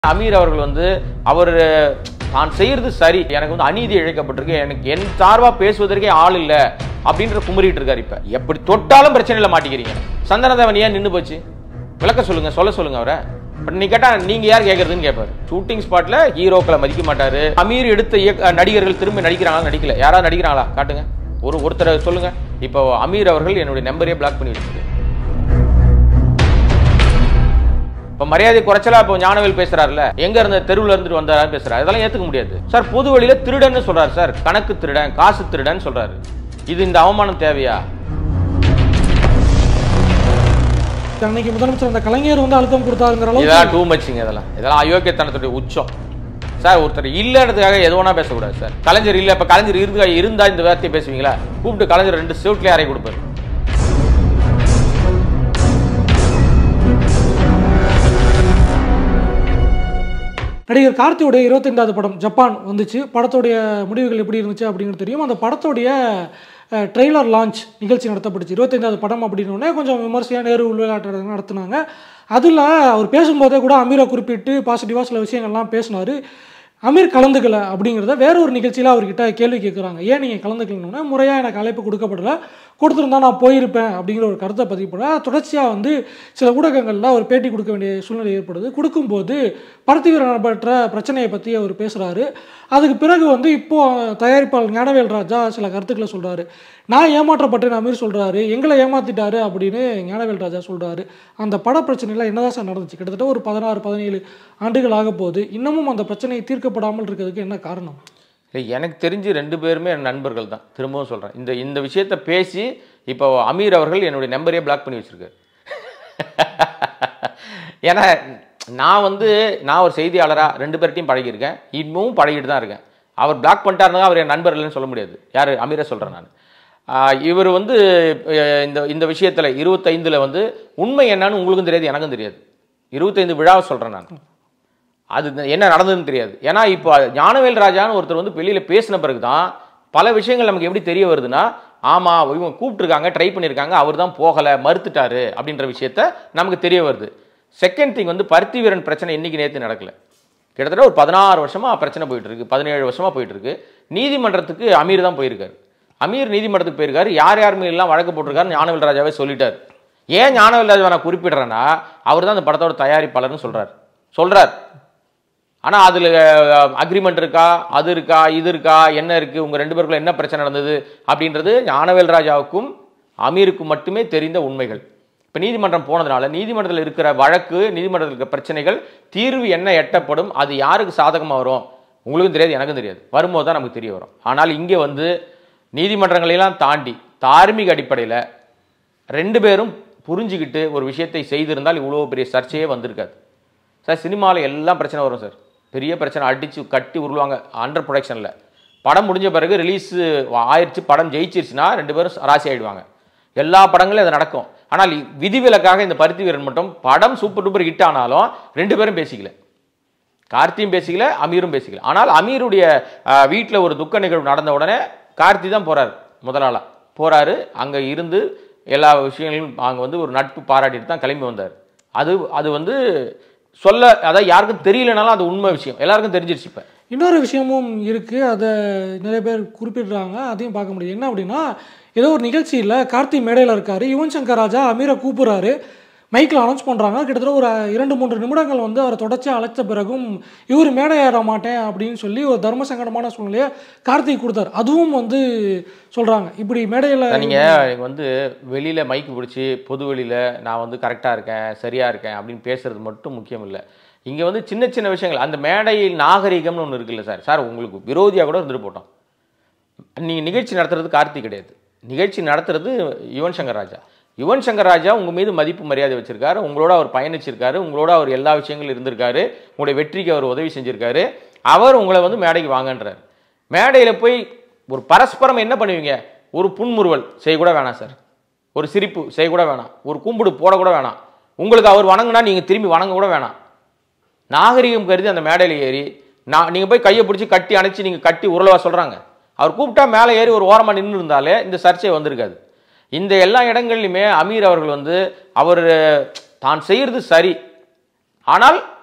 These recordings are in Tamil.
அமீர் அவர்கள் வந்து அவர் தான் செய்யறது சரி எனக்கு வந்து அநீதி இழைக்கப்பட்டிருக்கு எனக்கு என் சார்பா பேசுவதற்கே ஆள் இல்ல அப்படின்ற குமரிட்டு இருக்காரு இப்ப எப்படி தொட்டாலும் பிரச்சனையில மாட்டிக்கிறீங்க சந்தனதேவன் ஏன் நின்னு போச்சு விளக்க சொல்லுங்க சொல்ல சொல்லுங்க அவரை பட் நீ கேட்டா நீங்க யார் கேக்குறதுன்னு கேட்பாரு ஷூட்டிங் ஸ்பாட்ல ஹீரோக்களை மதிக்க மாட்டாரு அமீர் எடுத்த இயக்க- நடிகர்கள் திரும்பி நடிக்கிறாங்களா நடிக்கல யாராவது நடிக்கிறாங்களா காட்டுங்க ஒரு ஒருத்தரை சொல்லுங்க இப்போ அமீர் அவர்கள் என்னுடைய நம்பரே பிளாக் பண்ணி வச்சிருக்கு இப்ப மரியாதை குறைச்சலா இப்போ ஞானவேல் பேசுறாருல எங்க இருந்த தெருவுல இருந்துட்டு வந்தாரு பேசுறாரு அதெல்லாம் ஏத்துக்க முடியாது சார் பொது வழியில திருடன்னு சொல்றாரு சார் கணக்கு திருடன் காசு திருடன் சொல்றாரு இது இந்த அவமானம் தேவையா அன்னைக்கு முதலமைச்சர் அந்த கலைஞர் வந்து அழுத்தம் கொடுத்தாருங்கிற அளவுக்கு இதெல்லாம் டூ மச்சிங்க இதெல்லாம் இதெல்லாம் அயோக்கியத்தனத்துடைய உச்சம் சார் ஒருத்தர் இல்லன்றதுக்காக எது வேணா பேசக்கூடாது சார் கலைஞர் இல்ல இப்ப கலைஞர் இருந்தா இருந்தா இந்த வார்த்தையை பேசுவீங்களா கூப்பிட்டு கலைஞர் ரெண்டு செவுட்லயே அறை கொடுப்பாரு நடிகர் கார்த்தியோடைய இருபத்தைந்தாவது படம் ஜப்பான் வந்துச்சு படத்தோடைய முடிவுகள் எப்படி இருந்துச்சு அப்படிங்கிறது தெரியும் அந்த படத்தோடைய ட்ரெய்லர் லான்ச் நிகழ்ச்சி நடத்தப்பட்டுச்சு இருபத்தைந்தாவது படம் அப்படின்னோடனே கொஞ்சம் விமர்சையாக நேரு உள்விளையாட்டு நடத்துனாங்க அதில் அவர் பேசும்போதே கூட அமீரை குறிப்பிட்டு பாசிட்டிவாக சில விஷயங்கள்லாம் பேசினார் அமீர் கலந்துக்கல அப்படிங்கிறத வேற ஒரு நிகழ்ச்சியில் அவர்கிட்ட கேள்வி கேட்குறாங்க ஏன் நீங்கள் கலந்துக்கலன்னு முறையாக எனக்கு அழைப்பு கொடுக்கப்படல கொடுத்துருந்தா நான் போயிருப்பேன் அப்படிங்கிற ஒரு கருத்தை பதிவு பண்ண தொடர்ச்சியாக வந்து சில ஊடகங்களில் அவர் பேட்டி கொடுக்க வேண்டிய சூழ்நிலை ஏற்படுது கொடுக்கும்போது பருத்தி நடைபெற்ற பிரச்சனையை பற்றி அவர் பேசுகிறாரு அதுக்கு பிறகு வந்து இப்போ தயாரிப்பாளர் ஞானவேல் ராஜா சில கருத்துக்களை சொல்கிறாரு நான் ஏமாற்றப்பட்டேன் அமீர் சொல்கிறாரு எங்களை ஏமாத்திட்டாரு அப்படின்னு ஞானவேல் ராஜா சொல்கிறாரு அந்த பட பிரச்சனையில் என்னதான் சார் நடந்துச்சு கிட்டத்தட்ட ஒரு பதினாறு பதினேழு ஆண்டுகள் ஆக போகுது இன்னமும் அந்த பிரச்சனை தீர்க்கப்படாமல் இருக்கிறதுக்கு என்ன காரணம் இல்லை எனக்கு தெரிஞ்சு ரெண்டு பேருமே என் நண்பர்கள் தான் திரும்பவும் சொல்கிறேன் இந்த இந்த விஷயத்தை பேசி இப்போ அமீர் அவர்கள் என்னுடைய நம்பரே பிளாக் பண்ணி வச்சிருக்காரு ஏன்னா நான் வந்து நான் ஒரு செய்தியாளராக ரெண்டு பேர்ட்டையும் பழகியிருக்கேன் இன்னமும் பழகிட்டு தான் இருக்கேன் அவர் பிளாக் பண்ணிட்டாருன்னா அவர் என் நண்பர் இல்லைன்னு சொல்ல முடியாது யார் அமீரை சொல்கிறேன் நான் ஆஹ் இவர் வந்து அஹ் இந்த இந்த விஷயத்தில் இருபத்தைந்தில் வந்து உண்மை என்னன்னு உங்களுக்கும் தெரியாது எனக்கும் தெரியாது இருபத்தைந்து விழாவை சொல்கிறேன் நான் அது என்ன நடந்ததுன்னு தெரியாது ஏன்னா இப்போ ஞானவேல் ராஜான்னு ஒருத்தர் வந்து வெளியில் பேசின பிறகு தான் பல விஷயங்கள் நமக்கு எப்படி தெரிய வருதுன்னா ஆமாம் இவங்க கூப்பிட்டுருக்காங்க ட்ரை பண்ணியிருக்காங்க அவர் தான் போகலை மறுத்துட்டாரு அப்படின்ற விஷயத்த நமக்கு தெரிய வருது செகண்ட் திங் வந்து பருத்தி வீரன் பிரச்சனை இன்னைக்கு நேற்று நடக்கல கிட்டத்தட்ட ஒரு பதினாறு வருஷமாக பிரச்சனை போயிட்டு இருக்கு பதினேழு வருஷமாக போயிட்டு இருக்கு நீதிமன்றத்துக்கு அமீர் தான் போயிருக்காரு அமீர் நீதிமன்றத்துக்கு போயிருக்காரு யார் யார் மேல எல்லாம் வழக்கு போட்டிருக்காரு ஞானவேல் ராஜாவே சொல்லிட்டார் ஏன் ஞானவேல் ராஜாவை நான் குறிப்பிடுறேன்னா அவர் தான் அந்த படத்தோட தயாரிப்பாளர்னு சொல்றார் சொல்றார் ஆனால் அதில் அக்ரிமெண்ட் இருக்கா அது இருக்கா இது இருக்கா என்ன இருக்குது உங்கள் ரெண்டு பேருக்குள்ள என்ன பிரச்சனை நடந்தது அப்படின்றது ஞானவேல் ராஜாவுக்கும் அமீருக்கும் மட்டுமே தெரிந்த உண்மைகள் இப்போ நீதிமன்றம் போனதுனால நீதிமன்றத்தில் இருக்கிற வழக்கு நீதிமன்றத்தில் இருக்கிற பிரச்சனைகள் தீர்வு என்ன எட்டப்படும் அது யாருக்கு சாதகமாக வரும் உங்களுக்கும் தெரியாது எனக்கும் தெரியாது வரும்போது தான் நமக்கு தெரிய வரும் ஆனால் இங்கே வந்து நீதிமன்றங்களெல்லாம் தாண்டி தார்மீக அடிப்படையில் ரெண்டு பேரும் புரிஞ்சுக்கிட்டு ஒரு விஷயத்தை செய்திருந்தால் இவ்வளோ பெரிய சர்ச்சையே வந்திருக்காது சார் சினிமாவில் எல்லாம் பிரச்சனை வரும் சார் பெரிய பிரச்சனை அடித்து கட்டி உருளுவாங்க அண்டர் ப்ரொடக்ஷனில் படம் முடிஞ்ச பிறகு ரிலீஸ் ஆயிடுச்சு படம் ஜெயிச்சிருச்சுன்னா ரெண்டு பேரும் ராசி ஆயிடுவாங்க எல்லா படங்களும் அது நடக்கும் ஆனால் இ- விதிவிலக்காக இந்த பருத்தி வீரன் மட்டும் படம் சூப்பர் டூப்பர் ஹிட் ஆனாலும் ரெண்டு பேரும் பேசிக்கல கார்த்தியும் பேசிக்கல அமீரும் பேசிக்கல ஆனால் அமீருடைய வீட்டில் ஒரு துக்க நிகழ்வு நடந்த உடனே கார்த்தி தான் போறாரு முதலாளா போறாரு அங்கே இருந்து எல்லா விஷயங்களையும் அங்கே வந்து ஒரு நட்பு பாராட்டிட்டு தான் கிளம்பி வந்தார் அது அது வந்து சொல்ல அதாவது யாருக்கும் தெரியலனாலும் அது உண்மை விஷயம் எல்லாருக்கும் தெரிஞ்சிருச்சு இப்போ இன்னொரு விஷயமும் இருக்குது அதை நிறைய பேர் குறிப்பிடுறாங்க அதையும் பார்க்க முடியும் என்ன அப்படின்னா ஏதோ ஒரு நிகழ்ச்சியில் கார்த்தி மேடையில் இருக்கார் யுவன் சங்கர் ராஜா அமீரை கூப்பிட்றாரு மைக்கில் அனௌன்ஸ் பண்ணுறாங்க கிட்டத்தட்ட ஒரு இரண்டு மூன்று நிமிடங்கள் வந்து அவரை தொடர்ச்சியாக அழைத்த பிறகும் இவர் மேடை ஏற மாட்டேன் அப்படின்னு சொல்லி ஒரு தர்ம சங்கடமான சூழ்நிலையை கார்த்திக் கொடுத்தார் அதுவும் வந்து சொல்கிறாங்க இப்படி மேடையில் நீங்கள் வந்து வெளியில் மைக்கு பிடிச்சி பொது வெளியில் நான் வந்து கரெக்டாக இருக்கேன் சரியாக இருக்கேன் அப்படின்னு பேசுறது மட்டும் முக்கியம் இல்லை இங்கே வந்து சின்ன சின்ன விஷயங்கள் அந்த மேடையில் நாகரிகம்னு ஒன்று இருக்குல்ல சார் சார் உங்களுக்கு விரோதியாக கூட இருந்துட்டு போட்டோம் நீங்கள் நிகழ்ச்சி நடத்துறது கார்த்திக் கிடையாது நிகழ்ச்சி நடத்துறது யுவன் சங்கர் ராஜா யுவன் சங்கர் ராஜா உங்கள் மீது மதிப்பு மரியாதை வச்சிருக்காரு உங்களோட அவர் பயணிச்சிருக்காரு உங்களோட அவர் எல்லா விஷயங்களும் இருந்திருக்காரு உங்களுடைய வெற்றிக்கு அவர் உதவி செஞ்சிருக்காரு அவர் உங்களை வந்து மேடைக்கு வாங்கன்றார் மேடையில் போய் ஒரு பரஸ்பரம் என்ன பண்ணுவீங்க ஒரு புன்முறுவல் செய்யக்கூட வேணாம் சார் ஒரு சிரிப்பு செய்யக்கூட வேணாம் ஒரு கும்பிடு போடக்கூட வேணாம் உங்களுக்கு அவர் வணங்குனா நீங்கள் திரும்பி வணங்க கூட வேணாம் நாகரிகம் கருதி அந்த மேடையில் ஏறி நான் நீங்கள் போய் கையை பிடிச்சி கட்டி அணைச்சி நீங்கள் கட்டி உருளவா சொல்கிறாங்க அவர் கூப்பிட்டா மேலே ஏறி ஒரு ஓரமாக நின்று இருந்தாலே இந்த சர்ச்சை வந்திருக்காது இந்த எல்லா இடங்கள்லையுமே அமீர் அவர்கள் வந்து அவர் தான் செய்கிறது சரி ஆனால்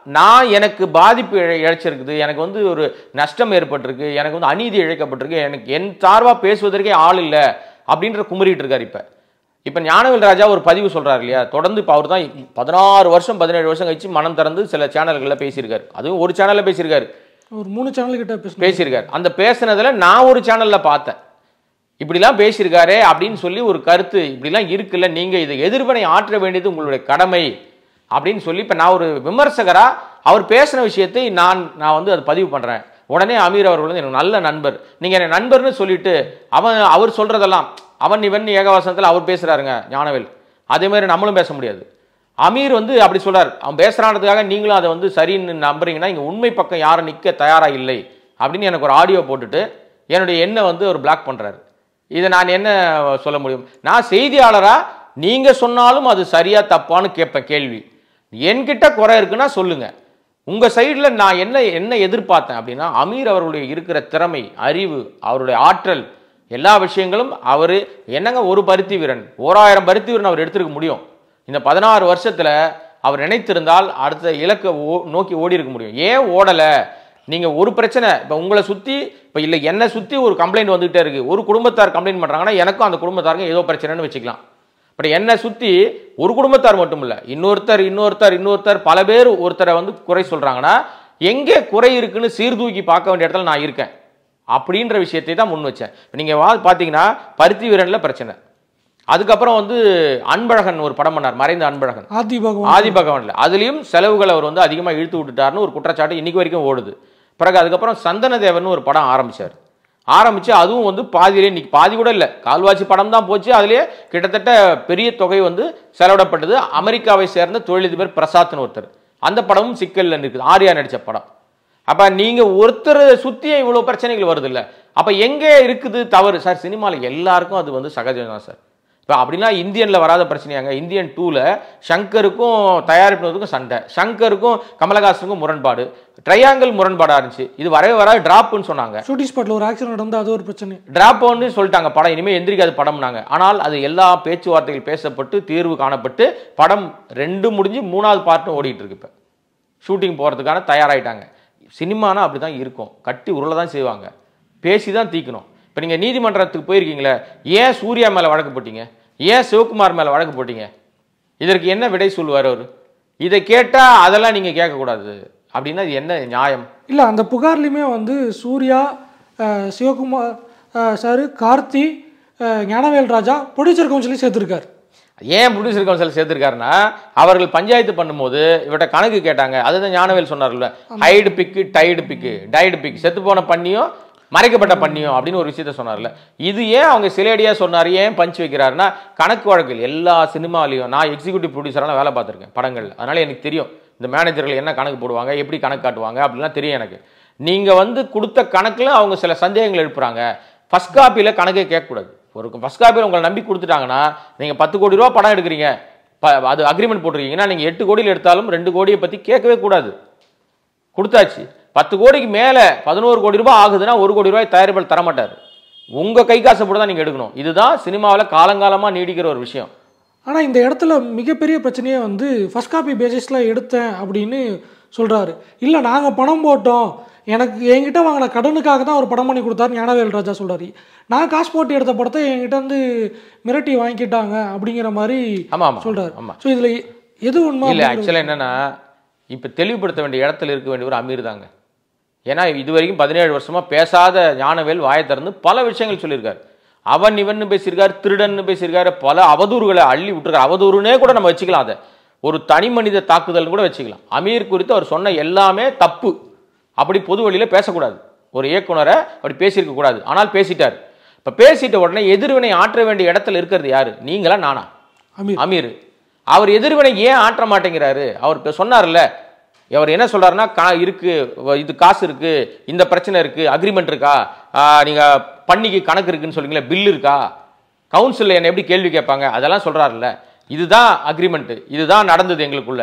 நான் எனக்கு பாதிப்பு இழ- இழைச்சிருக்குது எனக்கு வந்து ஒரு நஷ்டம் ஏற்பட்டிருக்கு எனக்கு வந்து அநீதி இழைக்கப்பட்டிருக்கு எனக்கு என் சார்பா பேசுவதற்கே ஆள் இல்லை அப்படின்ற குமரிட்டு இருக்காரு இப்ப இப்ப ஞானவேல் ராஜா ஒரு பதிவு சொல்றாரு இல்லையா தொடர்ந்து இப்போ அவர் தான் பதினாறு வருஷம் பதினேழு வருஷம் கழிச்சு மனம் திறந்து சில சேனல்களில் பேசியிருக்காரு அதுவும் ஒரு சேனல்ல பேசியிருக்காரு ஒரு மூணு சேனல் கிட்ட பேசணும் பேசியிருக்காரு அந்த பேசுனதுல நான் ஒரு சேனல்ல பார்த்தேன் இப்படிலாம் பேசியிருக்காரே அப்படின்னு சொல்லி ஒரு கருத்து இப்படிலாம் இருக்குல்ல நீங்க இதை எதிர்வினை ஆற்ற வேண்டியது உங்களுடைய கடமை அப்படின்னு சொல்லி இப்ப நான் ஒரு விமர்சகரா அவர் பேசின விஷயத்தை நான் நான் வந்து அதை பதிவு பண்றேன் உடனே அமீர் அவர்கள் வந்து எனக்கு நல்ல நண்பர் நீங்க என்ன நண்பர்னு சொல்லிட்டு அவன் அவர் சொல்றதெல்லாம் அவன் இவன் ஏகவாசனத்தில் அவர் பேசுறாருங்க ஞானவேல் அதே மாதிரி நம்மளும் பேச முடியாது அமீர் வந்து அப்படி சொல்றார் அவன் பேசுறானதுக்காக நீங்களும் அதை வந்து சரின்னு நம்புறீங்கன்னா இங்க உண்மை பக்கம் யாரும் நிக்க தயாரா இல்லை அப்படின்னு எனக்கு ஒரு ஆடியோ போட்டுட்டு என்னுடைய எண்ணை வந்து அவர் பிளாக் பண்றாரு இதை நான் என்ன சொல்ல முடியும் நான் செய்தியாளரா நீங்க சொன்னாலும் அது சரியா தப்பான்னு கேட்பேன் கேள்வி என்கிட்ட குறை இருக்குன்னா சொல்லுங்க உங்க சைடில் நான் என்ன என்ன எதிர்பார்த்தேன் அப்படின்னா அமீர் அவர்களுடைய இருக்கிற திறமை அறிவு அவருடைய ஆற்றல் எல்லா விஷயங்களும் அவர் என்னங்க ஒரு பருத்தி வீரன் ஓராயிரம் பருத்தி வீரன் அவர் எடுத்திருக்க முடியும் இந்த பதினாறு வருஷத்துல அவர் நினைத்திருந்தால் அடுத்த இலக்கை ஓ- நோக்கி ஓடி இருக்க முடியும் ஏன் ஓடலை நீங்க ஒரு பிரச்சனை இப்போ உங்களை சுத்தி இப்போ இல்லை என்னை சுத்தி ஒரு கம்ப்ளைண்ட் வந்துகிட்டே இருக்கு ஒரு குடும்பத்தார் கம்ப்ளைண்ட் பண்றாங்கன்னா எனக்கும் அந்த குடும்பத்தாருக்கும் ஏதோ பிரச்சனைன்னு வச்சுக்கலாம் பட் என்னை சுத்தி ஒரு குடும்பத்தார் மட்டும் இல்ல இன்னொருத்தர் இன்னொருத்தர் இன்னொருத்தர் பல பேர் ஒருத்தரை வந்து குறை சொல்றாங்கன்னா எங்கே குறை இருக்குன்னு சீர்தூக்கி பார்க்க வேண்டிய இடத்துல நான் இருக்கேன் அப்படின்ற விஷயத்தை தான் முன் வச்சேன் இப்ப நீங்க வா பார்த்தீங்கன்னா பருத்தி வீரன்ல பிரச்சனை அதுக்கப்புறம் வந்து அன்பழகன் ஒரு படம் பண்ணார் மறைந்த அன்பழகன் ஆதி பகவான் ஆதி பகவான்ல அதுலயும் செலவுகளை அவர் வந்து அதிகமா இழுத்து விட்டுட்டாருன்னு ஒரு குற்றச்சாட்டு இன்னைக்கு வரைக்கும் ஓடுது பிறகு அதுக்கப்புறம் சந்தன தேவன் ஒரு படம் ஆரம்பிச்சார் ஆரம்பிச்சு அதுவும் வந்து பாதியிலே இன்னைக்கு பாதி கூட இல்லை கால்வாசி படம் தான் போச்சு அதுலயே கிட்டத்தட்ட பெரிய தொகை வந்து செலவிடப்பட்டது அமெரிக்காவை சேர்ந்த தொழிலதிபர் பிரசாத்னு ஒருத்தர் அந்த படமும் சிக்கல்ல இருக்குது ஆர்யா நடிச்ச படம் அப்ப நீங்க ஒருத்தர் சுத்தியே இவ்வளவு பிரச்சனைகள் வருது இல்ல அப்ப எங்க இருக்குது தவறு சார் சினிமால எல்லாருக்கும் அது வந்து சகஜம் தான் சார் இப்போ அப்படின்னா இந்தியன்ல வராத பிரச்சனையாங்க இந்தியன் டூல ஷங்கருக்கும் தயாரிப்பினருக்கும் சண்டை ஷங்கருக்கும் கமலஹாசனுக்கும் முரண்பாடு ட்ரையாங்கிள் முரண்பாடா இருந்துச்சு இது வரவே வராது டிராப்னு சொன்னாங்க ஷூட்டிங் ஸ்பாட்ல ஒரு ஆக்சிடென்ட் நடந்தா அது ஒரு பிரச்சனை டிராப் ஒன்னு சொல்லிட்டாங்க படம் இனிமேல் எந்திரிக்காது படம்னாங்க ஆனால் அது எல்லா பேச்சுவார்த்தைகள் பேசப்பட்டு தீர்வு காணப்பட்டு படம் ரெண்டு முடிஞ்சு மூணாவது பார்ட்டும் ஓடிட்டு இருக்கு இப்போ ஷூட்டிங் போகிறதுக்கான தயாராயிட்டாங்க சினிமானா அப்படி தான் இருக்கும் கட்டி உருளை தான் செய்வாங்க பேசி தான் தீக்கணும் இப்போ நீங்கள் நீதிமன்றத்துக்கு போயிருக்கீங்களே ஏன் சூர்யா மேலே வழக்கு போட்டீங்க ஏன் சிவகுமார் மேலே வழக்கு போட்டீங்க இதற்கு என்ன விடை சொல்லுவார் அவர் இதை கேட்டால் அதெல்லாம் நீங்கள் கேட்கக்கூடாது அப்படின்னா இது என்ன நியாயம் இல்லை அந்த புகார்லையுமே வந்து சூர்யா அஹ், சிவகுமார் சார் கார்த்தி அஹ், ஞானவேல் ராஜா ப்ரொடியூசர் கவுன்சிலையும் சேர்த்துருக்காரு ஏன் ப்ரொடியூசர் கவுன்சில் சேர்த்திருக்காருன்னா அவர்கள் பஞ்சாயத்து பண்ணும்போது இவர்கிட்ட கணக்கு கேட்டாங்க அதுதான் ஞானவேல் சொன்னார்ல ஹைடு பிக்கு டைடு பிக்கு டைடு பிக் செத்து போன பண்ணியும் மறைக்கப்பட்ட பண்ணியும் அப்படின்னு ஒரு விஷயத்த சொன்னார்ல இது ஏன் அவங்க சிலேடியா சொன்னார் ஏன் பஞ்ச் வைக்கிறாருன்னா கணக்கு வழக்கில் எல்லா சினிமாலையும் நான் எக்ஸிக்யூட்டிவ் ப்ரொடியூசரெல்லாம் வேலை பார்த்துருக்கேன் படங்கள் அதனால எனக்கு தெரியும் இந்த மேனேஜர்கள் என்ன கணக்கு போடுவாங்க எப்படி கணக்கு காட்டுவாங்க அப்படிலாம் தெரியும் எனக்கு நீங்க வந்து கொடுத்த கணக்குல அவங்க சில சந்தேகங்கள் எழுப்புறாங்க ஃபர்ஸ்ட் காப்பியில் கணக்கே கேட்கக்கூடாது ஒரு ஃபர்ஸ்ட் காப்பியில் உங்களை நம்பி கொடுத்துட்டாங்கன்னா நீங்கள் பத்து கோடி ரூபா படம் எடுக்கிறீங்க ப அது அக்ரிமெண்ட் போட்டிருக்கீங்கன்னா நீங்கள் எட்டு கோடியில் எடுத்தாலும் ரெண்டு கோடியை பற்றி கேட்கவே கூடாது கொடுத்தாச்சு பத்து கோடிக்கு மேலே பதினோரு கோடி ரூபாய் ஆகுதுன்னா ஒரு கோடி ரூபாய் தயாரிப்பாளர் தரமாட்டார் உங்கள் கை காசை போட்டு தான் நீங்கள் எடுக்கணும் இதுதான் சினிமாவில் காலங்காலமாக நீடிக்கிற ஒரு விஷயம் ஆனால் இந்த இடத்துல மிகப்பெரிய பிரச்சனையே வந்து ஃபர்ஸ்ட் காப்பி பேசிஸில் எடுத்தேன் அப்படின்னு சொல்கிறாரு இல்லை நாங்கள் பணம் போட்டோம் எனக்கு என்கிட்ட வாங்கின கடனுக்காக தான் அவர் படம் பண்ணி கொடுத்தாரு ஞானவேல் ராஜா சொல்கிறாரு நான் காசு போட்டு எடுத்த படத்தை என்கிட்ட வந்து மிரட்டி வாங்கிக்கிட்டாங்க அப்படிங்கிற மாதிரி ஆமாம் ஆமாம் சொல்கிறாரு ஆமாம் ஸோ இதில் எது உண்மை இல்லை ஆக்சுவலாக என்னன்னா இப்போ தெளிவுபடுத்த வேண்டிய இடத்துல இருக்க வேண்டிய ஒரு அமீர் தாங்க ஏன்னா இது வரைக்கும் பதினேழு வருஷமா பேசாத ஞானவேல் வாயை திறந்து பல விஷயங்கள் சொல்லியிருக்காரு அவன் இவன்னு பேசியிருக்காரு திருடன்னு பேசியிருக்காரு பல அவதூறுகளை அள்ளி விட்டுருக்காரு அவதூறுனே கூட நம்ம வச்சுக்கலாம் அதை ஒரு தனி மனித தாக்குதல்னு கூட வச்சுக்கலாம் அமீர் குறித்து அவர் சொன்ன எல்லாமே தப்பு அப்படி பொது வழியில பேசக்கூடாது ஒரு இயக்குனரை அப்படி பேசியிருக்க கூடாது ஆனால் பேசிட்டார் இப்போ பேசிட்ட உடனே எதிர்வினை ஆற்ற வேண்டிய இடத்துல இருக்கிறது யாரு நீங்களா நானா அமீர் அமீர் அவர் எதிர்வினை ஏன் ஆற்ற மாட்டேங்கிறாரு அவர் இப்ப சொன்னார்ல அவர் என்ன சொல்றாருன்னா கா இருக்கு வ- இது காசு இருக்கு இந்த பிரச்சனை இருக்கு அக்ரிமெண்ட் இருக்கா ஆ, நீங்க பண்ணிக்கு கணக்கு இருக்குன்னு சொல்றீங்களே பில் இருக்கா கவுன்சிலில் என்ன எப்படி கேள்வி கேட்பாங்க அதெல்லாம் சொல்றாருல்ல இதுதான் அக்ரிமெண்ட் இதுதான் நடந்தது எங்களுக்குள்ள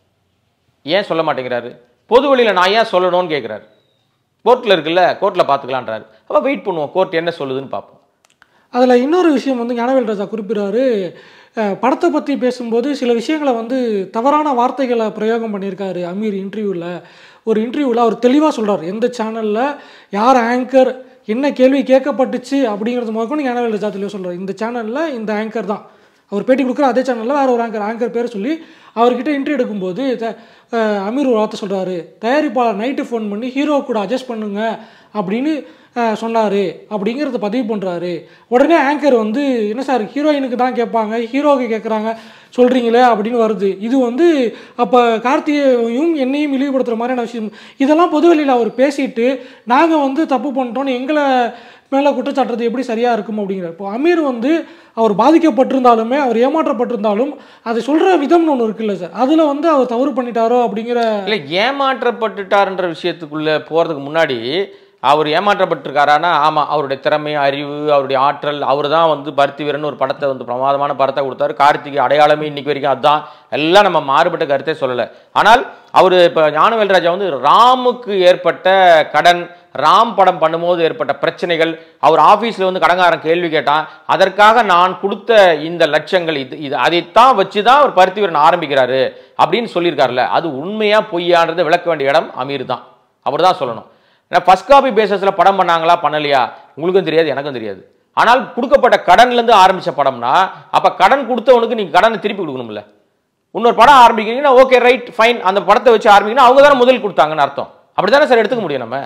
ஏன் சொல்ல மாட்டேங்கிறாரு பொது வழியில் நான் ஏன் சொல்லணும்னு கேட்குறாரு கோர்ட்டில் இருக்குல்ல கோர்ட்டில் பார்த்துக்கலான்றாரு அப்போ வெயிட் பண்ணுவோம் கோர்ட் என்ன சொல்லுதுன்னு பார்ப்போம் அதில் இன்னொரு விஷயம் வந்து ஞானவேல் ராஜா குறிப்பிடுறாரு அஹ், படத்தை பற்றி பேசும்போது சில விஷயங்களை வந்து தவறான வார்த்தைகளை பிரயோகம் பண்ணியிருக்காரு அமீர் இன்டர்வியூவில் ஒரு இன்டர்வியூவில் அவர் தெளிவாக சொல்றார் எந்த சேனலில் யார் ஆங்கர் என்ன கேள்வி கேட்கப்பட்டுச்சு அப்படிங்கிறது முதற்கொண்டு ஞானவேல் ரஜா தெளிவாக சொல்றார் இந்த சேனலில் இந்த ஆங்கர் தான் அவர் பேட்டி கொடுக்குற அதே சேனலில் வேற ஒரு ஆங்கர் ஆங்கர் பேர் சொல்லி அவர்கிட்ட இன்டர்வியூ எடுக்கும்போது த- அஹ் அமீர் ஒரு வார்த்தை சொல்கிறாரு தயாரிப்பாளர் நைட்டு ஃபோன் பண்ணி ஹீரோ கூட அட்ஜஸ்ட் பண்ணுங்க அப்படின்னு சொன்னார் அப்படிங்கிறத பதிவு பண்ணுறாரு உடனே ஆங்கர் வந்து என்ன சார் ஹீரோயினுக்கு தான் கேட்பாங்க ஹீரோவுக்கு கேட்குறாங்க சொல்கிறீங்களே அப்படின்னு வருது இது வந்து அப்போ கார்த்திகையும் என்னையும் இழிவுபடுத்துகிற மாதிரியான விஷயம் இதெல்லாம் பொதுவெளியில் அவர் பேசிட்டு நாங்கள் வந்து தப்பு பண்ணிட்டோன்னு எங்களை மேலே குற்றச்சாட்டுறது எப்படி சரியாக இருக்கும் அப்படிங்கிறார் இப்போ அமீர் வந்து அவர் பாதிக்கப்பட்டிருந்தாலுமே அவர் ஏமாற்றப்பட்டிருந்தாலும் அதை சொல்கிற விதம்னு ஒன்று இருக்குல்ல சார் அதில் வந்து அவர் தவறு பண்ணிட்டாரோ அப்படிங்கிற இல்லை ஏமாற்றப்பட்டுட்டாருன்ற விஷயத்துக்குள்ள போகிறதுக்கு முன்னாடி அவர் ஏமாற்றப்பட்டிருக்காரானா ஆமாம் அவருடைய திறமை அறிவு அவருடைய ஆற்றல் அவர் தான் வந்து பருத்தி வீரன் ஒரு படத்தை வந்து பிரமாதமான படத்தை கொடுத்தாரு கார்த்திகை அடையாளமே இன்னைக்கு வரைக்கும் அதுதான் எல்லாம் நம்ம மாறுபட்ட கருத்தே சொல்லலை ஆனால் அவர் இப்போ ஞானவேல் ராஜா வந்து ராமுக்கு ஏற்பட்ட கடன் ராம் படம் பண்ணும்போது ஏற்பட்ட பிரச்சனைகள் அவர் ஆஃபீஸில் வந்து கடங்காரன் கேள்வி கேட்டான் அதற்காக நான் கொடுத்த இந்த லட்சங்கள் இது இது அதைத்தான் வச்சு தான் அவர் பருத்தி வீரன் ஆரம்பிக்கிறாரு அப்படின்னு சொல்லியிருக்காருல்ல அது உண்மையா பொய்யான்றதை விளக்க வேண்டிய இடம் அமீர் தான் அவர் தான் சொல்லணும் ஃபர்ஸ்ட் காப்பி பேசஸில் படம் பண்ணாங்களா பண்ணலையா உங்களுக்கும் தெரியாது எனக்கும் தெரியாது ஆனால் கொடுக்கப்பட்ட கடன்லேருந்து ஆரம்பிச்ச படம்னா அப்போ கடன் கொடுத்தவனுக்கு நீங்கள் கடனை திருப்பி கொடுக்கணும்ல இன்னொரு படம் ஆரம்பிக்கிறீங்கன்னா ஓகே ரைட் ஃபைன் அந்த படத்தை வச்சு ஆரம்பிக்கணும் அவங்க தானே முதல் கொடுத்தாங்கன்னு அர்த்தம் அப்படி தானே சார் எடுத்துக்க முடியும் நம்ம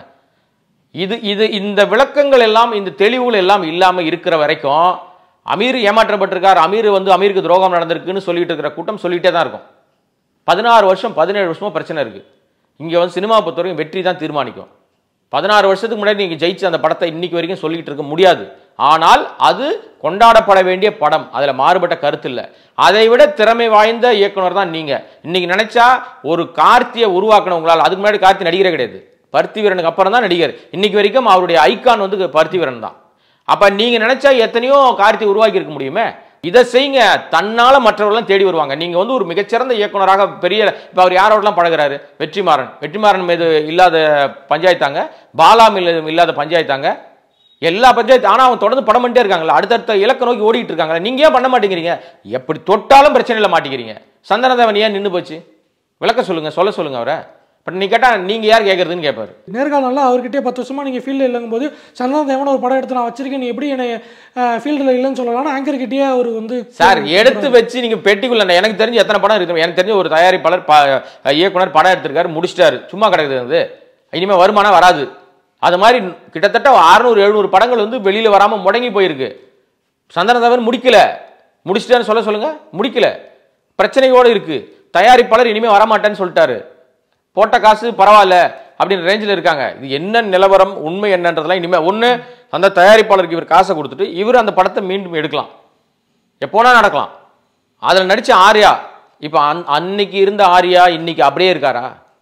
இது இது இந்த விளக்கங்கள் எல்லாம் இந்த தெளிவுகள் எல்லாம் இல்லாமல் இருக்கிற வரைக்கும் அமீர் ஏமாற்றப்பட்டிருக்கார் அமீர் வந்து அமீருக்கு துரோகம் நடந்திருக்குன்னு சொல்லிட்டு இருக்கிற கூட்டம் சொல்லிட்டே தான் இருக்கும் பதினாறு வருஷம் பதினேழு வருஷமா பிரச்சனை இருக்கு இங்க வந்து சினிமா பொறுத்தவரைக்கும் வெற்றி தான் தீர்மானிக்கும் பதினாறு வருஷத்துக்கு முன்னாடி நீங்க ஜெயிச்சு அந்த படத்தை இன்னைக்கு வரைக்கும் சொல்லிட்டு இருக்க முடியாது ஆனால் அது கொண்டாடப்பட வேண்டிய படம் அதுல மாறுபட்ட கருத்து இல்லை அதை விட திறமை வாய்ந்த இயக்குனர் தான் நீங்க இன்னைக்கு நினைச்சா ஒரு கார்த்தியை உருவாக்கணும் உங்களால் அதுக்கு முன்னாடி கார்த்தி நடிகரே கிடையாது பருத்தி வீரனுக்கு அப்புறம் தான் நடிகர் இன்னைக்கு வரைக்கும் அவருடைய ஐகான் வந்து பருத்தி வீரன் தான் அப்ப நீங்க நினைச்சா எத்தனையோ கார்த்தி உருவாக்கி இருக்க முடியுமே இதை செய்யுங்க தன்னால மற்றவர்கள்லாம் தேடி வருவாங்க நீங்க வந்து ஒரு மிகச்சிறந்த இயக்குனராக பெரிய இப்ப அவர் யாரோடலாம் பழகுறாரு வெற்றிமாறன் வெற்றிமாறன் மீது இல்லாத பஞ்சாயத்தாங்க பாலா மீது இல்லாத பஞ்சாயத்தாங்க எல்லா பஞ்சாயத்து ஆனா அவங்க தொடர்ந்து படம் பண்ணிட்டே இருக்காங்களா அடுத்தடுத்த இலக்க நோக்கி ஓடிட்டு இருக்காங்களா நீங்க ஏன் பண்ண மாட்டேங்கிறீங்க எப்படி தொட்டாலும் பிரச்சனையில மாட்டிக்கிறீங்க சந்தனதேவன் ஏன் நின்னு போச்சு விளக்க சொல்லுங்க சொல்ல சொல்லுங்க அவரை பட் நீ கேட்டா நீங்க யார் கேட்கறதுன்னு கேட்பாரு நேர்காணலில் அவர்கிட்டயே பத்து வருஷமா நீங்கள் ஃபீல்டில் இல்லைங்கும்போது சந்தன தேவன் ஒரு படம் எடுத்து நான் வச்சிருக்கேன் நீ எப்படி என்னை ஃபீல்டில் இல்லைன்னு சொல்லலாம்னு ஆங்கர்கிட்டயே அவர் வந்து சார் எடுத்து வச்சு நீங்க பெட்டிக்குள்ள எனக்கு தெரிஞ்சு எத்தனை படம் இருக்கு எனக்கு தெரிஞ்ச ஒரு தயாரிப்பாளர் ப- இயக்குனர் படம் எடுத்திருக்காரு முடிச்சிட்டாரு சும்மா கிடக்குது அது இனிமே வருமானம் வராது அது மாதிரி கிட்டத்தட்ட அறுநூறு எழுநூறு படங்கள் வந்து வெளியில வராம முடங்கி போயிருக்கு சந்தனதவன் முடிக்கல முடிச்சிட்டான்னு சொல்ல சொல்லுங்க முடிக்கல பிரச்சனையோடு இருக்கு தயாரிப்பாளர் இனிமே வரமாட்டேன்னு சொல்லிட்டாரு போட்ட காசு பரவாயில்ல அப்படின்னு ரேஞ்சில் இருக்காங்க இது என்ன நிலவரம் உண்மை என்னன்றதெல்லாம் இனிமே ஒன்று அந்த தயாரிப்பாளருக்கு இவர் காசை கொடுத்துட்டு இவர் அந்த படத்தை மீண்டும் எடுக்கலாம் எப்போனா நடக்கலாம் அதில் நடிச்ச ஆர்யா இப்போ அன் அன்னைக்கு இருந்த ஆர்யா இன்னைக்கு அப்படியே இருக்காரா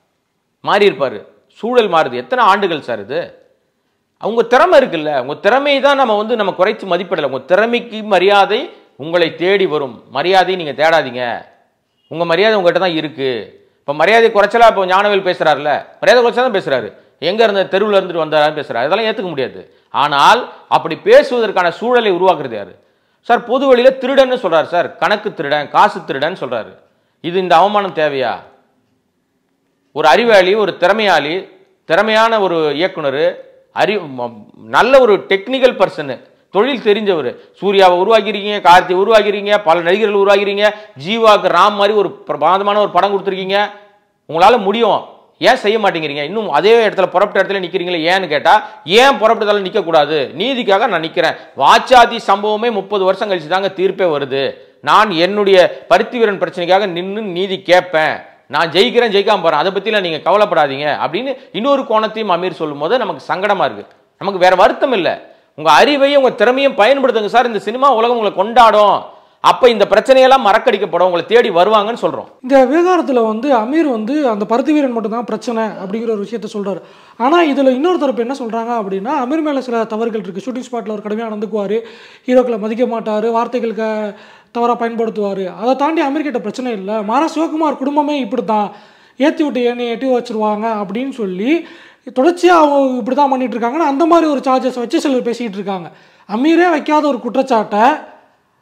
மாறி இருப்பாரு சூழல் மாறுது எத்தனை ஆண்டுகள் சார் இது அவங்க திறமை இருக்குல்ல உங்க திறமையை தான் நம்ம வந்து நம்ம குறைத்து மதிப்பிடலை உங்க திறமைக்கு மரியாதை உங்களை தேடி வரும் மரியாதையை நீங்க தேடாதீங்க உங்க மரியாதை உங்ககிட்ட தான் இருக்கு இப்போ மரியாதை குறைச்சலா இப்போ ஞானவேல் பேசுறாருல மரியாதை குறைச்சா தான் பேசுறாரு எங்க இருந்த தெருவில் இருந்துட்டு வந்தாருன்னு பேசுறாரு அதெல்லாம் ஏத்துக்க முடியாது ஆனால் அப்படி பேசுவதற்கான சூழலை உருவாக்குறது யாரு சார் பொது வழியில திருடன்னு சொல்றாரு சார் கணக்கு திருடன் காசு திருடன் சொல்றாரு இது இந்த அவமானம் தேவையா ஒரு அறிவாளி ஒரு திறமையாளி திறமையான ஒரு இயக்குனர் அறி ம- நல்ல ஒரு டெக்னிக்கல் பர்சனு தொழில் தெரிஞ்சவர் சூர்யாவை உருவாக்கிறீங்க கார்த்தி உருவாக்கிறீங்க பல நடிகர்கள் உருவாக்கிறீங்க ஜீவாக்கு ராம் மாதிரி ஒரு பிரமாதமான ஒரு படம் கொடுத்துருக்கீங்க உங்களால முடியும் ஏன் செய்ய மாட்டேங்கிறீங்க இன்னும் அதே இடத்துல புறப்பட்ட இடத்துல நிக்கிறீங்களே ஏன்னு கேட்டா ஏன் புறப்பட்டதால நிக்க கூடாது நீதிக்காக நான் நிக்கிறேன் வாச்சாதி சம்பவமே முப்பது வருஷம் கழிச்சு தாங்க தீர்ப்பே வருது நான் என்னுடைய பருத்தி வீரன் பிரச்சனைக்காக நின்னு நீதி கேட்பேன் நான் ஜெயிக்கிறேன் ஜெயிக்காம போறேன் அதை பத்திலாம் நீங்க கவலைப்படாதீங்க அப்படின்னு இன்னொரு கோணத்தையும் அமீர் சொல்லும்போது நமக்கு சங்கடமா இருக்கு நமக்கு வேற வருத்தம் இல்லை உங்க அறிவையும் உங்க திறமையும் பயன்படுத்துங்க சார் இந்த சினிமா உலகம் உங்களை கொண்டாடும் அப்ப இந்த பிரச்சனையெல்லாம் மறக்கடிக்கப்படும் உங்களை தேடி வருவாங்கன்னு சொல்றோம் இந்த விவகாரத்தில் வந்து அமீர் வந்து அந்த பருத்தி வீரன் மட்டும்தான் பிரச்சனை அப்படிங்கிற ஒரு விஷயத்த சொல்றாரு ஆனால் இதில் இன்னொரு தரப்பு என்ன சொல்கிறாங்க அப்படின்னா அமீர் மேலே சில தவறுகள் இருக்குது ஷூட்டிங் ஸ்பாட்டில் அவர் கடுமையாக நடந்துக்குவார் ஹீரோக்களை மதிக்க மாட்டார் வார்த்தைகளுக்கு தவறாக பயன்படுத்துவார் அதை தாண்டி அமீர் கிட்ட பிரச்சனை இல்லை மாறா சிவகுமார் குடும்பமே இப்படி தான் ஏற்றி விட்டு என்னை எட்டி வச்சிருவாங்க அப்படின்னு சொல்லி தொடர்ச்சியாக அவங்க இப்படி தான் பண்ணிட்டு இருக்காங்கன்னு அந்த மாதிரி ஒரு சார்ஜஸ் வச்சு சிலர் பேசிக்கிட்டு இருக்காங்க அமீரே வைக்காத ஒரு குற்றச்சாட்டை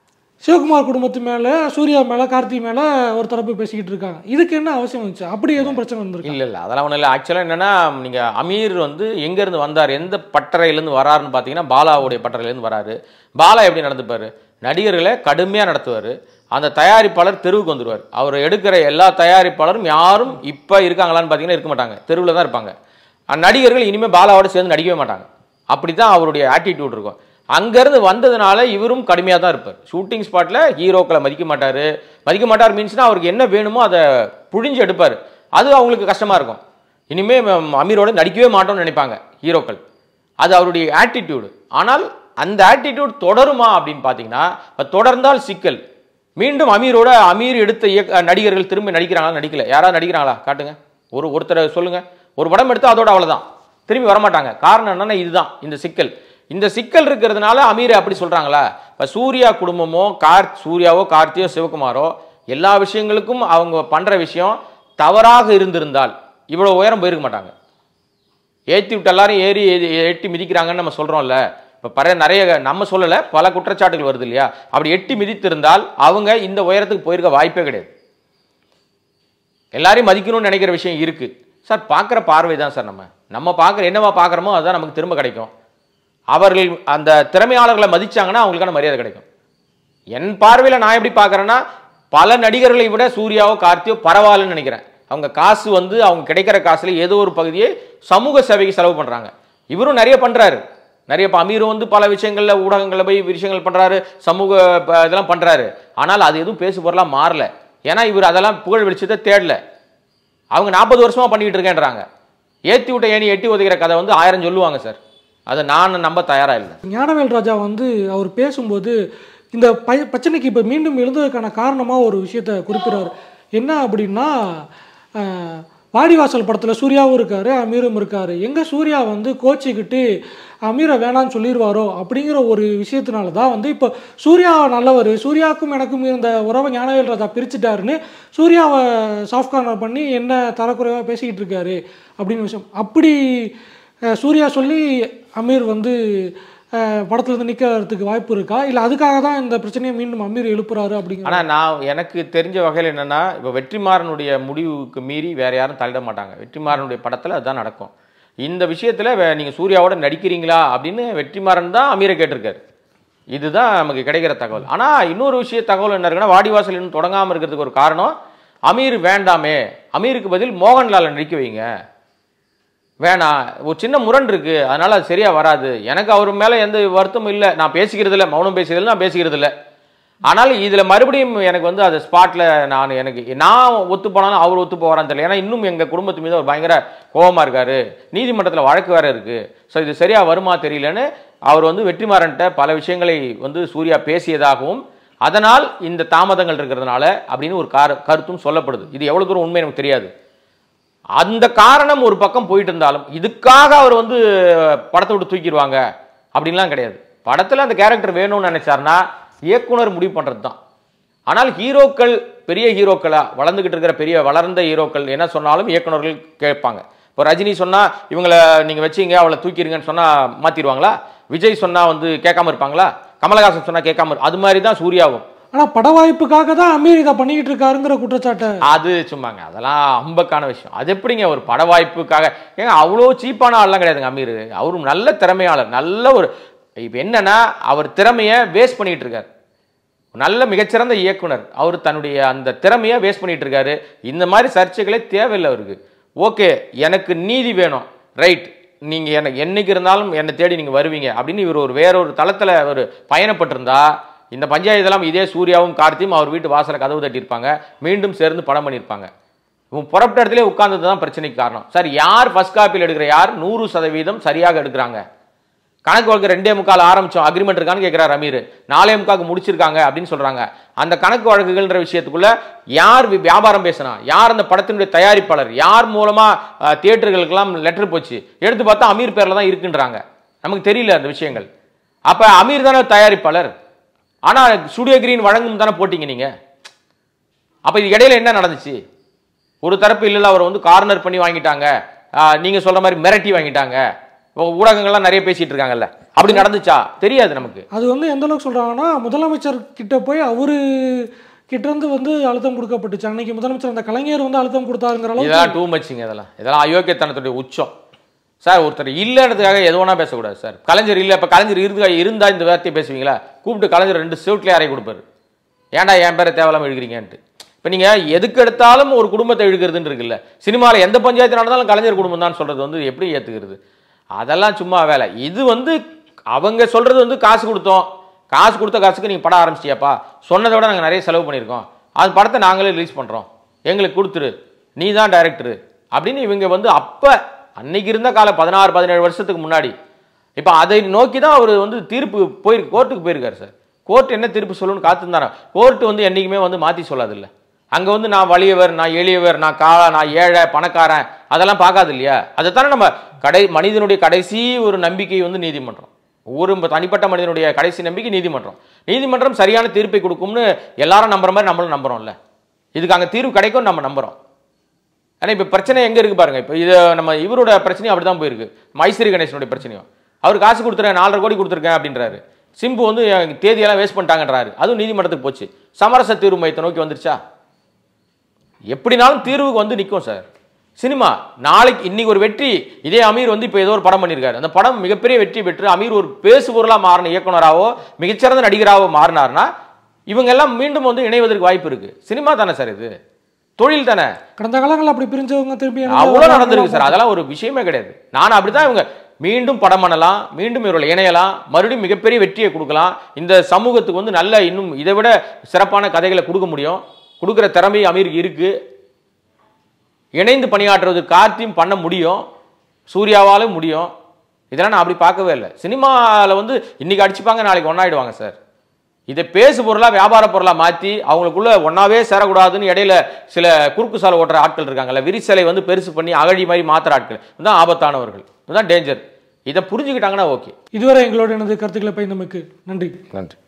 சிவகுமார் குடும்பத்து மேலே சூர்யா மேலே கார்த்தி மேலே ஒரு தரப்பு பேசிக்கிட்டு இருக்காங்க இதுக்கு என்ன அவசியம் வந்துச்சு அப்படி எதுவும் பிரச்சனை வந்திருக்கு இல்லை இல்லை அதெல்லாம் ஒன்றும் இல்லை ஆக்சுவலாக என்னென்னா நீங்கள் அமீர் வந்து எங்கேருந்து வந்தார் எந்த பட்டறையிலேருந்து வராருன்னு பார்த்தீங்கன்னா பாலாவுடைய பட்டறையிலேருந்து வராரு பாலா எப்படி நடந்துப்பார் நடிகர்களை கடுமையாக நடத்துவார் அந்த தயாரிப்பாளர் தெருவுக்கு வந்துடுவார் அவர் எடுக்கிற எல்லா தயாரிப்பாளரும் யாரும் இப்போ இருக்காங்களான்னு பார்த்தீங்கன்னா இருக்க மாட்டாங்க தெருவில் தான் இருப்பாங்க அந்த நடிகர்கள் இனிமேல் பாலாவோட சேர்ந்து நடிக்கவே மாட்டாங்க அப்படி தான் அவருடைய ஆட்டிடியூட் இருக்கும் அங்கேருந்து வந்ததுனால இவரும் கடுமையாக தான் இருப்பார் ஷூட்டிங் ஸ்பாட்டில் ஹீரோக்களை மதிக்க மாட்டார் மதிக்க மாட்டார் மீன்ஸ்னா அவருக்கு என்ன வேணுமோ அதை புழிஞ்சு எடுப்பார் அது அவங்களுக்கு கஷ்டமாக இருக்கும் இனிமே ம- அமீரோட நடிக்கவே மாட்டோம்னு நினைப்பாங்க ஹீரோக்கள் அது அவருடைய ஆட்டிடியூடு ஆனால் அந்த ஆட்டிடியூட் தொடருமா அப்படின்னு பார்த்தீங்கன்னா இப்ப தொடர்ந்தால் சிக்கல் மீண்டும் அமீரோட அமீர் எடுத்த இயக்க நடிகர்கள் திரும்பி நடிக்கிறாங்களா நடிக்கல யாராவது நடிக்கிறாங்களா காட்டுங்க ஒரு ஒருத்தரை சொல்லுங்க ஒரு படம் எடுத்து அதோட அவ்வளவுதான் திரும்பி வரமாட்டாங்க காரணம் என்னன்னா இதுதான் இந்த சிக்கல் இந்த சிக்கல் இருக்கிறதுனால அமீர் அப்படி சொல்றாங்களா இப்ப சூர்யா குடும்பமோ கார் சூர்யாவோ கார்த்தியோ சிவகுமாரோ எல்லா விஷயங்களுக்கும் அவங்க பண்ற விஷயம் தவறாக இருந்திருந்தால் இவ்வளவு உயரம் போயிருக்க மாட்டாங்க ஏற்றி விட்டு எல்லாரும் ஏறி ஏ- எட்டி மிதிக்கிறாங்கன்னு நம்ம சொல்கிறோம்ல இப்போ பல நிறைய நம்ம சொல்லலை பல குற்றச்சாட்டுகள் வருது இல்லையா அப்படி எட்டி மிதித்திருந்தால் அவங்க இந்த உயரத்துக்கு போயிருக்க வாய்ப்பே கிடையாது எல்லாரையும் மதிக்கணும்னு நினைக்கிற விஷயம் இருக்கு சார் பார்க்குற பார்வை தான் சார் நம்ம நம்ம பார்க்குற என்னவா பார்க்குறோமோ அதுதான் நமக்கு திரும்ப கிடைக்கும் அவர்கள் அந்த திறமையாளர்களை மதிச்சாங்கன்னா அவங்களுக்கான மரியாதை கிடைக்கும் என் பார்வையில் நான் எப்படி பார்க்குறேன்னா பல நடிகர்களை விட சூர்யாவோ கார்த்தியோ பரவாயில்லன்னு நினைக்கிறேன் அவங்க காசு வந்து அவங்க கிடைக்கிற காசுல ஏதோ ஒரு பகுதியை சமூக சேவைக்கு செலவு பண்ணுறாங்க இவரும் நிறைய பண்ணுறாரு நிறைய இப்போ அமீரும் வந்து பல விஷயங்களில் ஊடகங்களில் போய் விஷயங்கள் பண்ணுறாரு சமூக ப- இதெல்லாம் பண்ணுறாரு ஆனால் அது எதுவும் பேசு பொருளாக மாறல ஏன்னா இவர் அதெல்லாம் புகழ் வெளிச்சத்தை தேடல அவங்க நாற்பது வருஷமா பண்ணிக்கிட்டு இருக்கேன்றாங்க ஏற்றி விட்ட ஏணி எட்டி உதைக்கிற கதை வந்து ஆயிரம் சொல்லுவாங்க சார் அதை நான் நம்ப தயாரா இல்லை ஞானவேல் ராஜா வந்து அவர் பேசும்போது இந்த ப பிரச்சனைக்கு இப்போ மீண்டும் எழுந்ததுக்கான காரணமாக ஒரு விஷயத்த குறிப்பிடுறாரு என்ன அப்படின்னா அஹ், வாடிவாசல் படத்தில் சூர்யாவும் இருக்காரு அமீரும் இருக்காரு எங்கே சூர்யா வந்து கோச்சிக்கிட்டு அமீரை வேணான்னு சொல்லிடுவாரோ அப்படிங்கிற ஒரு விஷயத்தினால தான் வந்து இப்போ சூர்யா நல்லவர் சூர்யாவுக்கும் எனக்கும் இருந்த உறவை ஞானவேல் ராஜா பிரிச்சுட்டாருன்னு சூர்யாவை சாஃப்ட் கார்னர் பண்ணி என்ன தரக்குறைவாக பேசிக்கிட்டு இருக்காரு அப்படின்னு விஷயம் அப்படி அஹ், சூர்யா சொல்லி அமீர் வந்து அஹ், படத்துலேருந்து நிற்கிறதுக்கு வாய்ப்பு இருக்கா இல்லை அதுக்காக தான் இந்த பிரச்சனையை மீண்டும் அமீர் எழுப்புறாரு அப்படிங்கிற ஆனா நான் எனக்கு தெரிஞ்ச வகையில் என்னன்னா இப்போ வெற்றிமாறனுடைய முடிவுக்கு மீறி வேற யாரும் தலையிட மாட்டாங்க வெற்றிமாறனுடைய படத்துல அதுதான் நடக்கும் இந்த விஷயத்துல வே- நீங்க சூர்யாவோட நடிக்கிறீங்களா அப்படின்னு வெற்றிமாறன் தான் அமீரை கேட்டிருக்காரு இதுதான் நமக்கு கிடைக்கிற தகவல் ஆனா இன்னொரு விஷய தகவல் என்ன இருக்குன்னா வாடிவாசல் இன்னும் தொடங்காம இருக்கிறதுக்கு ஒரு காரணம் அமீர் வேண்டாமே அமீருக்கு பதில் மோகன்லாலை நடிக்க வைங்க வேணாம் ஒரு சின்ன முரண் இருக்கு அதனால அது சரியா வராது எனக்கு அவர் மேல எந்த வருத்தமும் இல்லை நான் பேசிக்கிறது இல்லை மௌனம் பேசுகிறது நான் பேசிக்கிறது இல்லை ஆனால் இதுல மறுபடியும் எனக்கு வந்து அது ஸ்பாட்ல நான் எனக்கு நான் ஒத்து போனாலும் அவர் ஒத்து போகிறான்னு தெரியல ஏன்னா இன்னும் எங்க குடும்பத்து மீது அவர் பயங்கர கோபமா இருக்காரு நீதிமன்றத்தில் வழக்கு வேற இருக்கு ஸோ இது சரியா வருமா தெரியலன்னு அவர் வந்து வெற்றிமாறன்ட்ட பல விஷயங்களை வந்து சூர்யா பேசியதாகவும் அதனால் இந்த தாமதங்கள் இருக்கிறதுனால அப்படின்னு ஒரு கார கருத்தும் சொல்லப்படுது இது எவ்வளவு தூரம் உண்மை எனக்கு தெரியாது அந்த காரணம் ஒரு பக்கம் போயிட்டு இருந்தாலும் இதுக்காக அவர் வந்து படத்தை விட்டு தூக்கிடுவாங்க அப்படின்லாம் கிடையாது படத்தில் அந்த கேரக்டர் வேணும்னு நினைச்சாருன்னா இயக்குனர் முடிவு பண்ணுறது தான் ஆனால் ஹீரோக்கள் பெரிய ஹீரோக்களா வளர்ந்துகிட்டு இருக்கிற பெரிய வளர்ந்த ஹீரோக்கள் என்ன சொன்னாலும் இயக்குனர்கள் கேட்பாங்க இப்போ ரஜினி சொன்னா இவங்கள நீங்க வச்சீங்க அவளை தூக்கிடுங்கன்னு சொன்னா மாத்திடுவாங்களா விஜய் சொன்னா வந்து கேட்காம இருப்பாங்களா கமலஹாசன் சொன்னா கேட்காம இரு- அது மாதிரி தான் சூர்யாவும் ஆனால் பட வாய்ப்புக்காக தான் அமீர் இதை பண்ணிக்கிட்டு இருக்காருங்கிற குற்றச்சாட்டை அது சும்மாங்க அதெல்லாம் அம்பக்கான விஷயம் அது எப்படிங்க ஒரு பட வாய்ப்புக்காக ஏங்க அவ்வளோ சீப்பான ஆள்லாம் கிடையாதுங்க அமீர் அவரும் நல்ல திறமையாளர் நல்ல ஒரு இப்போ என்னன்னா அவர் திறமையை வேஸ்ட் பண்ணிட்டு இருக்காரு நல்ல மிகச்சிறந்த இயக்குனர் அவர் தன்னுடைய அந்த திறமையை வேஸ்ட் பண்ணிட்டு இருக்காரு இந்த மாதிரி சர்ச்சைகளே தேவையில்லை அவருக்கு ஓகே எனக்கு நீதி வேணும் ரைட் நீங்க எனக்கு என்னைக்கு இருந்தாலும் என்னை தேடி நீங்க வருவீங்க அப்படின்னு இவர் ஒரு வேற ஒரு தளத்துல ஒரு பயணப்பட்டிருந்தா இந்த பஞ்சாயத்தெல்லாம் இதே சூர்யாவும் கார்த்தியும் அவர் வீட்டு வாசல கதவு தட்டியிருப்பாங்க மீண்டும் சேர்ந்து படம் பண்ணியிருப்பாங்க இவன் புறப்பட்ட இடத்துல உட்கார்ந்தது தான் பிரச்சனைக்கு காரணம் சார் யார் ஃபர்ஸ்ட் காப்பியில் எடுக்கிற யார் நூறு சதவீதம் சரியாக எடுக்கிறாங்க கணக்கு வழக்கு ரெண்டே முக்கால் ஆரம்பிச்சோம் அக்ரிமெண்ட் இருக்கான்னு கேட்கிறார் அமீர் நாலே முக்காக்கு முடிச்சிருக்காங்க அப்படின்னு சொல்றாங்க அந்த கணக்கு வழக்குகள்ன்ற விஷயத்துக்குள்ள யார் வி- வியாபாரம் பேசினா யார் அந்த படத்தினுடைய தயாரிப்பாளர் யார் மூலமா அஹ், தியேட்டர்களுக்கெல்லாம் லெட்டர் போச்சு எடுத்து பார்த்தா அமீர் பேர்ல தான் இருக்குன்றாங்க நமக்கு தெரியல அந்த விஷயங்கள் அப்ப அமீர் தானே தயாரிப்பாளர் ஆனா ஸ்டுடியோ கிரீன் வழங்கும் தானே போட்டீங்க நீங்க அப்ப இது இடையில என்ன நடந்துச்சு ஒரு தரப்பு இல்லைல்ல அவர் வந்து கார்னர் பண்ணி வாங்கிட்டாங்க ஆஹ் நீங்க சொல்ற மாதிரி மிரட்டி வாங்கிட்டாங்க இப்போ ஊடகங்கள்லாம் நிறைய பேசிட்டு இருக்காங்கல்ல அப்படி நடந்துச்சா தெரியாது நமக்கு அது வந்து எந்த அளவுக்கு சொல்றாங்கன்னா முதலமைச்சர் கிட்ட போய் அவரு கிட்ட இருந்து வந்து அழுத்தம் கொடுக்கப்பட்டுச்சு அன்னைக்கு முதலமைச்சர் அந்த கலைஞர் வந்து அழுத்தம் கொடுத்தாருங்கிற அளவுக்கு இதெல்லாம் டூ மச்சுங்க இதெல்லாம் இதெல்லாம் அயோக்கியத்தனத்துடைய உச்சம் சார் ஒருத்தர் இல்லைன்றதுக்காக எது வேணா பேசக்கூடாது சார் கலைஞர் இல்லை இப்போ கலைஞர் இருந்தா இருந்தா இந்த வார்த்தையை பேசுவீங்களா கூப்பிட்டு கலைஞர் ரெண்டு செவுட்லேயே அறை கொடுப்பாரு ஏன்டா என் பேரை தேவையில்லாம எழுக்கிறீங்கன்ட்டு இப்போ நீங்கள் எதுக்கு எடுத்தாலும் ஒரு குடும்பத்தை இழுக்கிறதுன்னு இருக்குல்ல சினிமாவில் எந்த பஞ்சாயத்து நடந்தாலும் கலைஞர் குடும்பம் தான் சொல்கிறது வந்து எப்படி ஏற்றுக்கிறது அதெல்லாம் சும்மா வேலை இது வந்து அவங்க சொல்கிறது வந்து காசு கொடுத்தோம் காசு கொடுத்த காசுக்கு நீங்கள் படம் ஆரம்பிச்சிட்டியாப்பா சொன்னதை விட நாங்கள் நிறைய செலவு பண்ணியிருக்கோம் அது படத்தை நாங்களே ரிலீஸ் பண்ணுறோம் எங்களுக்கு கொடுத்துரு நீ தான் டைரக்டரு அப்படின்னு இவங்க வந்து அப்போ அன்னைக்கு இருந்த காலம் பதினாறு பதினேழு வருஷத்துக்கு முன்னாடி இப்போ அதை நோக்கி தான் அவர் வந்து தீர்ப்பு போயிருக்கு கோர்ட்டுக்கு போயிருக்காரு சார் கோர்ட் என்ன தீர்ப்பு சொல்லணும்னு காத்திருந்தாரா கோர்ட் வந்து என்றைக்குமே வந்து மாற்றி சொல்லாதில்ல அங்கே வந்து நான் வலியவர் நான் எளியவர் நான் காளா நான் ஏழை பணக்காரன் அதெல்லாம் பார்க்காது இல்லையா அதைத்தானே நம்ம கடை மனிதனுடைய கடைசி ஒரு நம்பிக்கை வந்து நீதிமன்றம் ஒவ்வொரு தனிப்பட்ட மனிதனுடைய கடைசி நம்பிக்கை நீதிமன்றம் நீதிமன்றம் சரியான தீர்ப்பை கொடுக்கும்னு எல்லாரும் நம்புற மாதிரி நம்மளும் நம்புறோம்ல இதுக்கு அங்கே தீர்வு கிடைக்கும் நம்ம நம்புறோம் ஏன்னா இப்போ பிரச்சனை எங்கே இருக்கு பாருங்க இப்போ இது நம்ம இவரோட பிரச்சனையும் அப்படி தான் போயிருக்கு மைசூரி கணேசனுடைய பிரச்சனையும் அவர் காசு கொடுத்துறேன் நாலரை கோடி கொடுத்துருக்கேன் அப்படின்றாரு சிம்பு வந்து என் தேதியெல்லாம் வேஸ்ட் பண்ணிட்டாங்கன்றாரு அதுவும் நீதிமன்றத்துக்கு போச்சு சமரச தீர்வு மையத்தை நோக்கி வந்துருச்சா எப்படினாலும் தீர்வுக்கு வந்து நிற்கும் சார் சினிமா நாளைக்கு இன்னைக்கு ஒரு வெற்றி இதே அமீர் வந்து இப்போ ஏதோ ஒரு படம் பண்ணியிருக்காரு அந்த படம் மிகப்பெரிய வெற்றி பெற்று அமீர் ஒரு பேசுபொருளாக மாறின இயக்குனராவோ மிகச்சிறந்த நடிகராகவோ மாறினார்னா இவங்க எல்லாம் மீண்டும் வந்து இணைவதற்கு வாய்ப்பு இருக்கு சினிமா தானே சார் இது தொழில் தானே கடந்த காலங்கள் அப்படி பிரிஞ்சவங்க திருப்பி இணைஞ்சு அவ்வளோ வரலாம். நடந்திருக்கு சார் அதெல்லாம் ஒரு விஷயமே கிடையாது நான் அப்படிதான் இவங்க மீண்டும் படம் பண்ணலாம் மீண்டும் இவர்கள் இணையலாம் மறுபடியும் மிகப்பெரிய வெற்றியை கொடுக்கலாம் இந்த சமூகத்துக்கு வந்து நல்ல இன்னும் இதை விட சிறப்பான கதைகளை கொடுக்க முடியும் கொடுக்குற திறமை அமீருக்கு இருக்கு இணைந்து பணியாற்றுவது கார்த்தியும் பண்ண முடியும் சூர்யாவாலும் முடியும் இதெல்லாம் நான் அப்படி பார்க்கவே இல்லை சினிமாவில் வந்து இன்னைக்கு அடிச்சுப்பாங்க நாளைக்கு ஒன்றாயிடுவாங்க சார் இதை பேசு பொருளாக வியாபார பொருளாக மாற்றி அவங்களுக்குள்ள ஒன்றாவே சேரக்கூடாதுன்னு இடையில சில குறுக்கு சாலை ஓட்டுற ஆட்கள் இருக்காங்கல்ல விரிசலை வந்து பெருசு பண்ணி அகழி மாதிரி மாத்துற ஆட்கள் இதுதான் ஆபத்தானவர்கள் இதுதான் டேஞ்சர் இதை புரிஞ்சுக்கிட்டாங்கன்னா ஓகே இதுவரை எங்களோட எனது கருத்துக்களை பயந்தமைக்கு நன்றி நன்றி